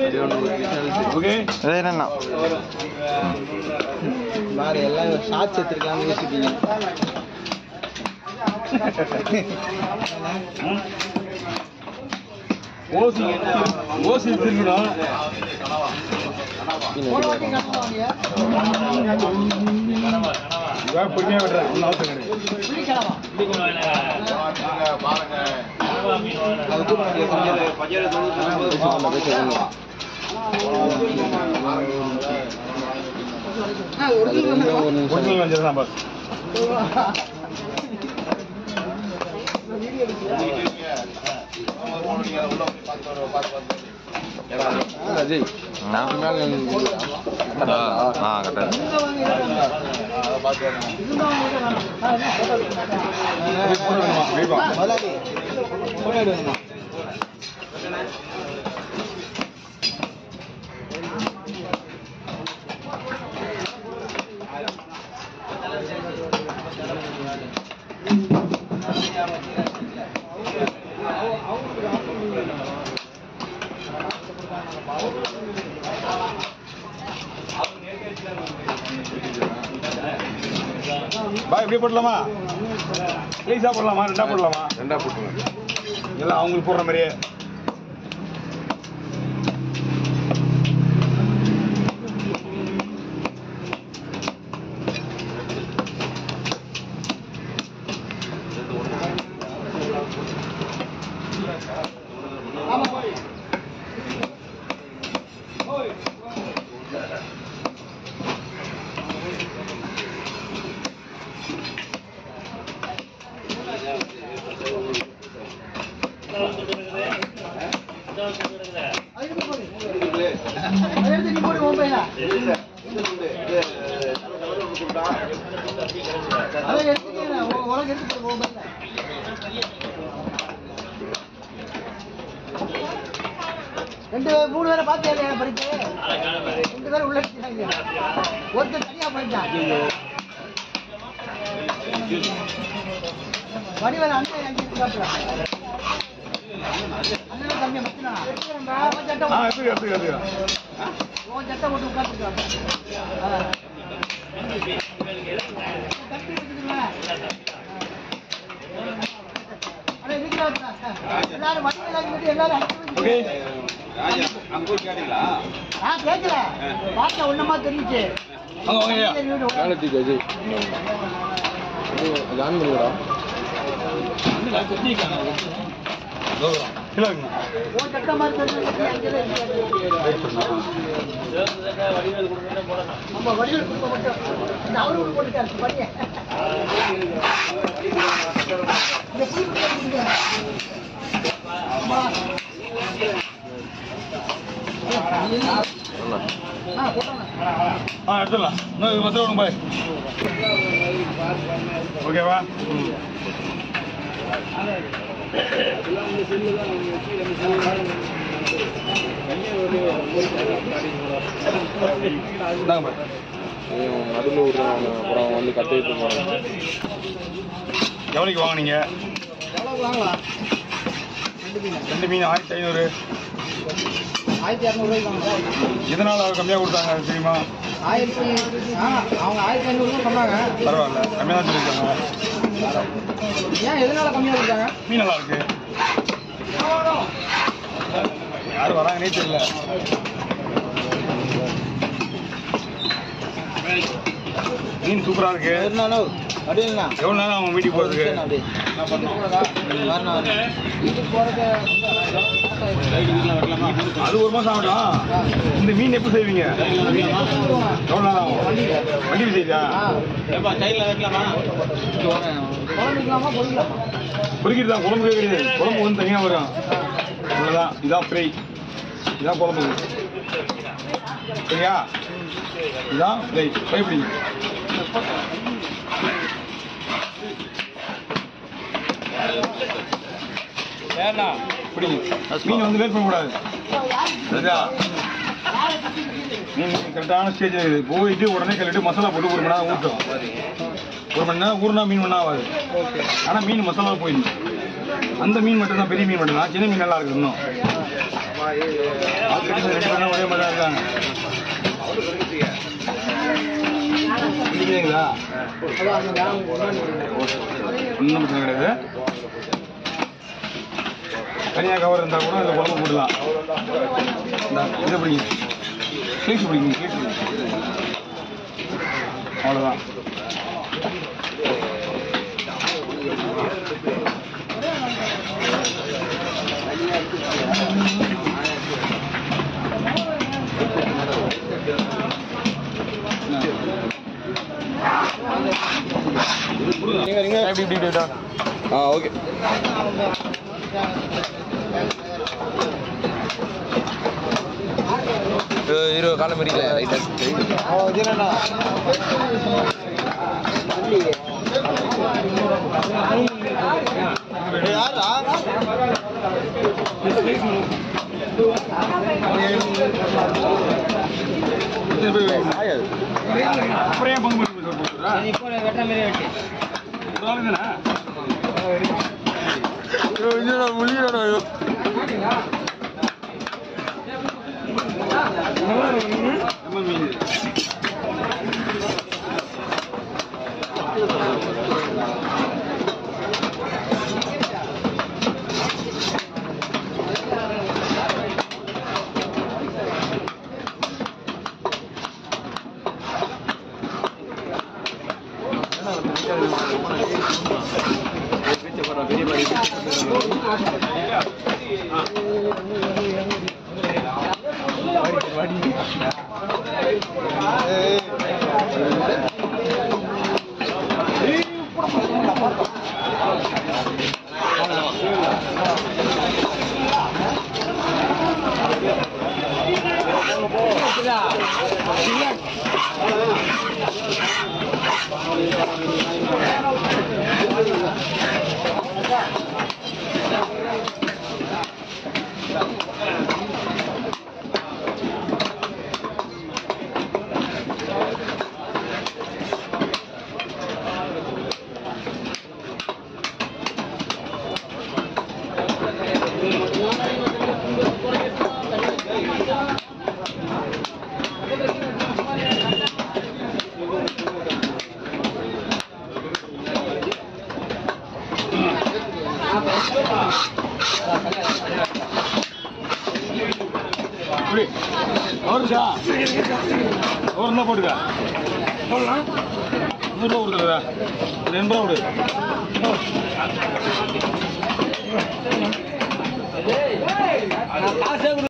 Okay இது என்னண்ணா மாதிரி எல்லாம் ஷார்ட்ஸ் எடுத்துருக்கான்னு யோசிப்பீங்க ஓசி ஓசி திருக்கணும் இதான் பொறுமையாக விடுறேன் ஒன்றும் அவசியம் கிடையாது அது கூட ஒரிஜினல் வஞ்சல் தான் பாஸ் அஜய் நான் ஆ கரெக்டாக முதலாளி போட்டோ எடுக்கணுமா பாய் இப்படியே போடலாமா ப்ளீஸாக போடலாமா ரெண்டா போடலாமா ரெண்டா போட்டுருங்க எல்லாம் அவங்களுக்கு போடுற மாதிரியே ரெண்டு மூணு பேரை பார்த்து படிக்க ரெண்டு பேரும் உள்ள வச்சுட்டாங்க. ஒருத்தர் தனியா போயிட்டான் வடிவேல் அண்ணன் அங்கே இருக்காப்புல. அண்ணனும் தம்பியும் மட்டும்தான். அவன் சட்டை ஆ போட்டு- எடுத்துக்க எடுத்துக்க எடுத்துக்க உன் சட்டை போட்டு உட்கார்ந்துருக்காங்க. ஆ. தம்பி இருக்குதுல்ல? அட, இருக்கிறாப்புல. எல்லாரும் வடிவேல் அங்கே இருந்து எல்லாரும் அனுப்பி ஓகே நான் கேட்கல பார்த்தா ஒன்னமா தெரிஞ்சுச்சு வாங்க வாங்க ஐயா காலத்துக்கு அஜய் இது ஆன் பண்ணிவிடா கீழே இருக்குங்க உன் சட்டை மாதிரி தெரிஞ்சு அங்கேயே நம்ம வடிவேல் கொடுக்க மட்டும் இந்த அவரு கூட போட்டுட்டாரு படிய இந்த புளி கொடுக்க முடியுங்க ஆ போட்டாங்க ஆ எடுத்துடலாம் இன்னும் இது பத்து ரூபா பாய் ஓகேவா இந்தாங்க பாய் நடுவில் விடுறாங்க அப்புறம் வந்து கட்டிட்டு போகிறாங்க எவ்வளோக்கு வாங்குனீங்க எவ்வளவு வாங்கலாம் ரெண்டு மீன் ரெண்டு மீன் ஆயிரத்தி ஐநூறு ஆயிரத்தி இரநூறுவாய்க்கு வாங்கலாம் எதனால அவர் கம்மியாக கொடுத்தாங்க அது தெரியுமா ஆயிரத்தி ஆ அவங்க ஆயிரத்தி ஐநூறுரூவா சொன்னாங்க பரவாயில்ல கம்மியாக தான் சொல்லியிருக்காங்க ஏன் எதனால கம்மியாக கொடுத்தாங்க மீன் நல்லா இருக்கு யார் வராங்கன்னே தெரியல மீன் சூப்பரா இருக்கு இருந்தாலும் அப்படின்னா எவ்வளவு நேரம் அவங்க வீட்டுக்கு போறதுக்கு வீட்டுக்கு போகிறது அது ஒரு மாசம் ஆகட்டும் இந்த மீன் எப்போ செய்வீங்க எவ்வளவு நேரம் ஆகும் வண்டி செய்தா குழம்புக்கலாமா பொரிக்கலாமா பொறிக்கிறது தான் குழம்பு கிடையாது குழம்பு வந்து தனியாக வரும் இவ்வளோதான் இதான் ஃப்ரை இதான் குழம்பு சரியா இதான் ஃப்ரை ஃப்ரை பிடிங்க பிடிங்க மீன் வந்து லேட் பண்ணக்கூடாது சரியா மீன் கரெக்டான ஸ்டேஜ் போயிட்டு உடனே கழுவிட்டு மசாலா போட்டு ஒரு மணி நேரம் ஊற்றும் ஒரு மணி நேரம் ஊறினா மீன் ஒன்றும் ஆகாது ஆனால் மீன் மசாலா போயிடும் அந்த மீன் மட்டும் தான் பெரிய மீன் மட்டும் தான் சின்ன மீன் நல்லா இருக்கு இன்னும் ஆள் கட்டி ரெண்டு பேரும் ஒரே மாதிரி தான் இருக்காங்க பிடிக்கிறீங்களா ஒன்றும் பிரச்சனை கிடையாது தனியாக கவர் இருந்தால் கூட இந்த குழம்பு போடலாம் இந்தா, இதை பிடிங்க கிளீஸ் பிடிங்க கிளீஸ் பிடிங்க அவ்வளோதான் இப்படி இப்படி இப்படி ஆ ஓகே இரு காலம் மறிக்கல ரைட்டா அவன் வச்சுனா யாரா இத்தனை பேர் வேணும். அப்புறம் ஏன் பங்கு பண்ணி போட்டுறா ஒரு ஆளு தானே முடியலடா நம்ம மீன் இப்படி அவருச்சா அவர் இருந்தா போட்டுக்க நூறுரூவா கொடுத்துருதா ரெண்டு ரூபா கொடு